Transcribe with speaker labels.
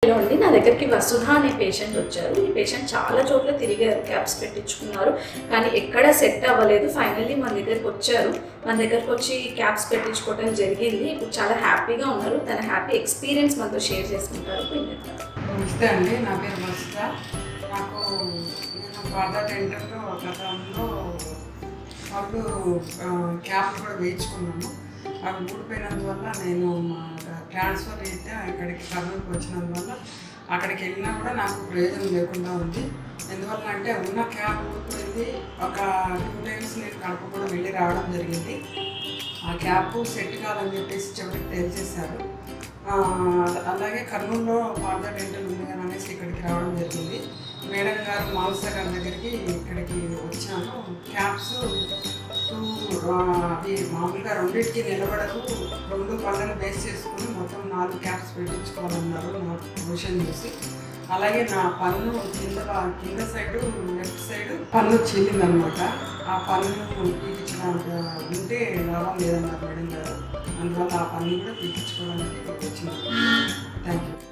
Speaker 1: Hello అండి నా దగ్గరికి వసుధ అనే పేషెంట్ వచ్చారు ఈ పేషెంట్ చాలా చోట్ల తిరిగారు క్యాప్స్ పెట్టించుకున్నారు కానీ ఎక్కడ సెట్ అవ్వలేదు ఫైనల్లీ మన దగ్గరికి వచ్చారు మన దగ్గరకు వచ్చి క్యాప్స్ పెట్టించుకోవడం జరిగింది ఇప్పుడు చాలా హ్యాపీగా ఉన్నారు తన హ్యాపీ ఎక్స్పీరియన్స్ మనతో షేర్ చేసుకుంటారు వినేద్దాం.
Speaker 2: నమస్తే అండి నా పేరు వసుధ నాకు నేను బాధ టెంటర్లో గతంలో వాళ్ళు క్యాప్ కూడా వేయించుకున్నాను అవి ఊడిపోయినందువల్ల నేను మా ట్రాన్స్ఫర్ అయితే ఇక్కడికి కర్నూలుకి వచ్చినందువల్ల అక్కడికి వెళ్ళినా కూడా నాకు ప్రయోజనం లేకుండా ఉంది ఎందువల్ల అంటే ఉన్న క్యాప్ ఊడిపోయింది ఒక టూ టైమ్స్ నేను కడప కూడా వెళ్ళి రావడం జరిగింది ఆ క్యాప్ సెట్ కాదని చెప్పేసి చివరికి తెలిసేశారు ఆ, అలాగే కర్నూలులో పార్థ డెంటల్ ఉంది అని అనేసి ఇక్కడికి రావడం జరిగింది మేడం గారు మాల్సా గారి దగ్గరికి ఇక్కడికి వచ్చాను క్యాప్స్ టూ ఆ, అవి మామూలుగా రెండింటికి నిలబడదు రెండు పళ్ళని బేస్ చేసుకుని మొత్తం నాలుగు క్యాప్స్ పెట్టించుకోవాలన్నారు నా క్వశ్చన్ చూసి అలాగే నా పన్ను కింద కింద సైడ్ లెఫ్ట్ సైడ్ పన్ను చీలిందనమాట ఆ పన్ను పీకించిన ఉంటే లాభం లేదన్నారు మేడం గారు అందువల్ల ఆ పన్ను కూడా పీకించుకోవడానికి వచ్చింది థ్యాంక్ యూ